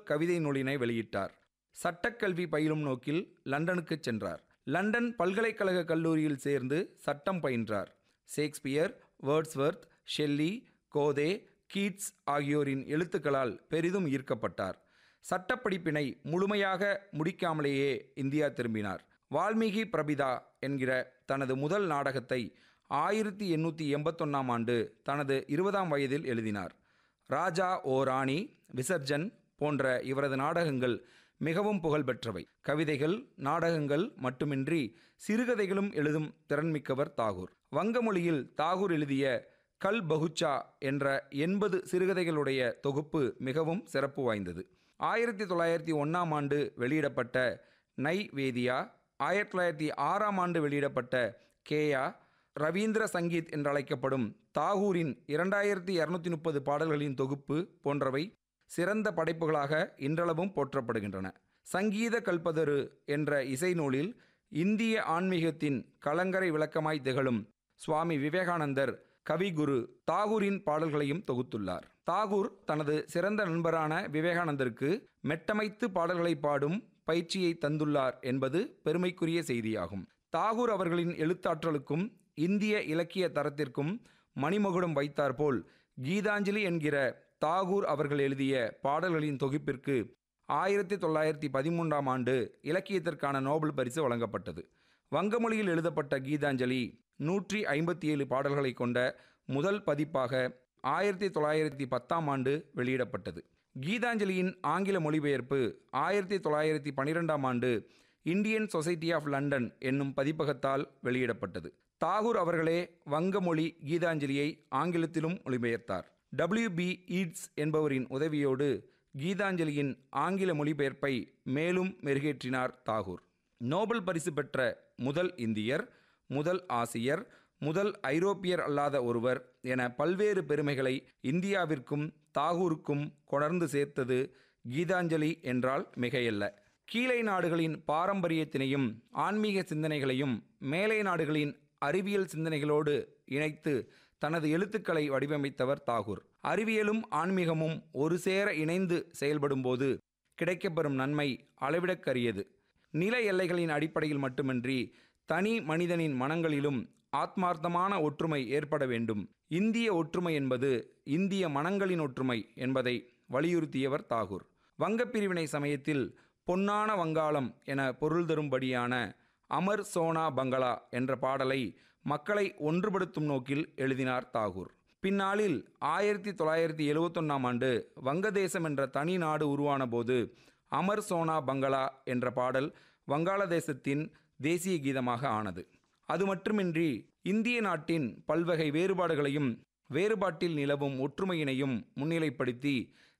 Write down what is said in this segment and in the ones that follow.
கவிதை நூலினை வெளியிட்டார் சட்டக்கல்வி பயிலும் நோக்கில் லண்டனுக்கு சென்றார் லண்டன் பல்கலைக்கழக கல்லூரியில் சேர்ந்து சட்டம் பயின்றார் Shakespeare Wordsworth Shelley Goethe Keats ஆகியோரின் எழுத்துக்களால் பெரிதும் ஈர்க்கப்பட்டார் சட்டப்படிப்பினை முழுமையாக முடிக்காமலேயே இந்தியா திரும்பினார் வால்மீகி பிரபிதா என்கிற தனது முதல் நாடகத்தை ஆயிரத்தி எண்ணூற்றி எண்பத்தொன்னாம் ஆண்டு தனது இருபதாம் வயதில் எழுதினார் ராஜா ஓ ராணி விசர்ஜன் போன்ற இவரது நாடகங்கள் மிகவும் புகழ்பெற்றவை கவிதைகள் நாடகங்கள் மட்டுமின்றி சிறுகதைகளும் எழுதும் திறன்மிக்கவர் தாகூர் வங்க மொழியில் தாகூர் எழுதிய கல் பகுச்சா என்ற எண்பது சிறுகதைகளுடைய தொகுப்பு மிகவும் சிறப்பு வாய்ந்தது ஆயிரத்தி தொள்ளாயிரத்தி ஒன்றாம் ஆண்டு வெளியிடப்பட்ட நை வேதியா ஆயிரத்தி தொள்ளாயிரத்தி ஆறாம் ஆண்டு வெளியிடப்பட்ட கேயா ரவீந்திர சங்கீத் என்றழைக்கப்படும் தாகூரின் இரண்டாயிரத்தி இரநூத்தி முப்பது பாடல்களின் தொகுப்பு போன்றவை சிறந்த படைப்புகளாக இன்றளவும் போற்றப்படுகின்றன சங்கீத கல்பதரு என்ற இசை நூலில் இந்திய ஆன்மீகத்தின் கலங்கரை விளக்கமாய் திகழும் சுவாமி விவேகானந்தர் கவிகுரு தாகூரின் பாடல்களையும் தொகுத்துள்ளார் தாகூர் தனது சிறந்த நண்பரான விவேகானந்தருக்கு மெட்டமைத்து பாடல்களை பாடும் பயிற்சியை தந்துள்ளார் என்பது பெருமைக்குரிய செய்தியாகும் தாகூர் அவர்களின் எழுத்தாற்றலுக்கும் இந்திய இலக்கிய தரத்திற்கும் மணிமகுடம் வைத்தாற்போல் கீதாஞ்சலி என்கிற தாகூர் அவர்கள் எழுதிய பாடல்களின் தொகுப்பிற்கு ஆயிரத்தி தொள்ளாயிரத்தி பதிமூன்றாம் ஆண்டு இலக்கியத்திற்கான நோபல் பரிசு வழங்கப்பட்டது வங்கமொழியில் எழுதப்பட்ட கீதாஞ்சலி நூற்றி ஐம்பத்தி ஏழு பாடல்களை கொண்ட முதல் பதிப்பாக ஆயிரத்தி தொள்ளாயிரத்தி பத்தாம் ஆண்டு வெளியிடப்பட்டது கீதாஞ்சலியின் ஆங்கில மொழிபெயர்ப்பு ஆயிரத்தி தொள்ளாயிரத்தி பன்னிரெண்டாம் ஆண்டு இந்தியன் சொசைட்டி ஆஃப் லண்டன் என்னும் பதிப்பகத்தால் வெளியிடப்பட்டது தாகூர் அவர்களே வங்கமொழி கீதாஞ்சலியை ஆங்கிலத்திலும் மொழிபெயர்த்தார் டபிள்யூ பி ஈட்ஸ் என்பவரின் உதவியோடு கீதாஞ்சலியின் ஆங்கில மொழிபெயர்ப்பை மேலும் மெருகேற்றினார் தாகூர் நோபல் பரிசு பெற்ற முதல் இந்தியர் முதல் ஆசியர் முதல் ஐரோப்பியர் அல்லாத ஒருவர் என பல்வேறு பெருமைகளை இந்தியாவிற்கும் தாகூருக்கும் கொணர்ந்து சேர்த்தது கீதாஞ்சலி என்றால் மிகையல்ல கீழை நாடுகளின் பாரம்பரியத்தினையும் ஆன்மீக சிந்தனைகளையும் மேலை நாடுகளின் அறிவியல் சிந்தனைகளோடு இணைத்து தனது எழுத்துக்களை வடிவமைத்தவர் தாகூர் அறிவியலும் ஆன்மீகமும் ஒரு சேர இணைந்து செயல்படும்போது கிடைக்கப்பெறும் நன்மை அளவிடக்கரியது நில எல்லைகளின் அடிப்படையில் மட்டுமின்றி தனி மனிதனின் மனங்களிலும் ஆத்மார்த்தமான ஒற்றுமை ஏற்பட வேண்டும் இந்திய ஒற்றுமை என்பது இந்திய மனங்களின் ஒற்றுமை என்பதை வலியுறுத்தியவர் தாகூர் வங்கப்பிரிவினை சமயத்தில் பொன்னான வங்காளம் என பொருள் தரும்படியான அமர் சோனா பங்களா என்ற பாடலை மக்களை ஒன்றுபடுத்தும் நோக்கில் எழுதினார் தாகூர் பின்னாளில் ஆயிரத்தி தொள்ளாயிரத்தி எழுவத்தொன்னாம் ஆண்டு வங்கதேசம் என்ற தனி நாடு உருவான போது அமர் சோனா பங்களா என்ற பாடல் வங்காளதேசத்தின் தேசிய கீதமாக ஆனது அது மட்டுமின்றி இந்திய நாட்டின் பல்வகை வேறுபாடுகளையும் வேறுபாட்டில் நிலவும் ஒற்றுமையினையும் முன்னிலைப்படுத்தி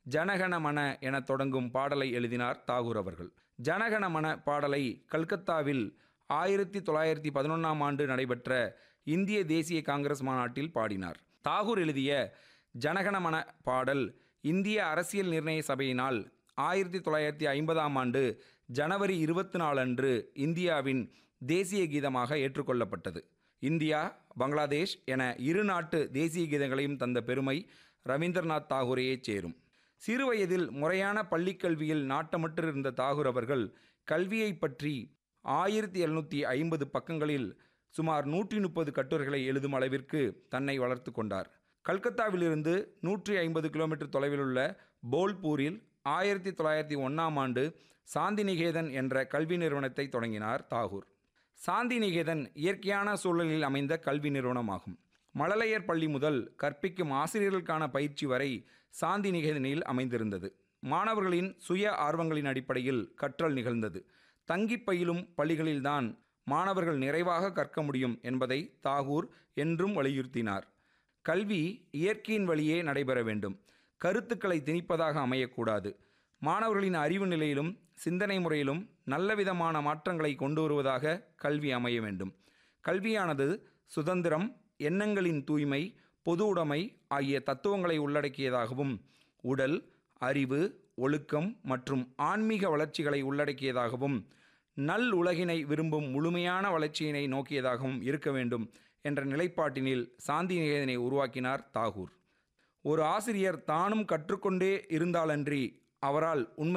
ஜனகணமன என தொடங்கும் பாடலை எழுதினார் தாகூர் அவர்கள் ஜனகணமன பாடலை கல்கத்தாவில் ஆயிரத்தி தொள்ளாயிரத்தி பதினொன்றாம் ஆண்டு நடைபெற்ற இந்திய தேசிய காங்கிரஸ் மாநாட்டில் பாடினார் தாகூர் எழுதிய ஜனகணமன பாடல் இந்திய அரசியல் நிர்ணய சபையினால் ஆயிரத்தி தொள்ளாயிரத்தி ஐம்பதாம் ஆண்டு ஜனவரி இருபத்தி நாலு அன்று இந்தியாவின் தேசிய கீதமாக ஏற்றுக்கொள்ளப்பட்டது இந்தியா பங்களாதேஷ் என இரு நாட்டு தேசிய கீதங்களையும் தந்த பெருமை ரவீந்திரநாத் தாகூரையே சேரும் சிறுவயதில் முறையான பள்ளிக்கல்வியில் நாட்டமற்றிருந்த தாகூர் அவர்கள் கல்வியை பற்றி ஆயிரத்தி எழுநூற்றி ஐம்பது பக்கங்களில் சுமார் நூற்றி முப்பது கட்டுரைகளை எழுதும் அளவிற்கு தன்னை வளர்த்து கொண்டார் கல்கத்தாவிலிருந்து நூற்றி ஐம்பது கிலோமீட்டர் தொலைவில் உள்ள போல்பூரில் ஆயிரத்தி தொள்ளாயிரத்தி ஒன்றாம் ஆண்டு சாந்திநிகேதன் என்ற கல்வி நிறுவனத்தை தொடங்கினார் தாகூர் சாந்திநிகேதன் இயற்கையான சூழலில் அமைந்த கல்வி நிறுவனமாகும் மழலையர் பள்ளி முதல் கற்பிக்கும் ஆசிரியர்களுக்கான பயிற்சி வரை சாந்திநிகேதனில் அமைந்திருந்தது மாணவர்களின் சுய ஆர்வங்களின் அடிப்படையில் கற்றல் நிகழ்ந்தது தங்கி பயிலும் பள்ளிகளில்தான் மாணவர்கள் நிறைவாக கற்க முடியும் என்பதை தாகூர் என்றும் வலியுறுத்தினார் கல்வி இயற்கையின் வழியே நடைபெற வேண்டும் கருத்துக்களை திணிப்பதாக அமையக்கூடாது மாணவர்களின் அறிவு நிலையிலும் சிந்தனை முறையிலும் நல்லவிதமான மாற்றங்களை கொண்டு வருவதாக கல்வி அமைய வேண்டும் கல்வியானது சுதந்திரம் எண்ணங்களின் தூய்மை பொது உடைமை ஆகிய தத்துவங்களை உள்ளடக்கியதாகவும் உடல் அறிவு ஒழுக்கம் மற்றும் ஆன்மீக வளர்ச்சிகளை உள்ளடக்கியதாகவும் நல் உலகினை விரும்பும் முழுமையான வளர்ச்சியினை நோக்கியதாகவும் இருக்க வேண்டும் என்ற நிலைப்பாட்டினில் சாந்தி நிகேதனை உருவாக்கினார் தாகூர் ஒரு ஆசிரியர் தானும் கற்றுக்கொண்டே இருந்தாலன்றி அவரால் உண்மை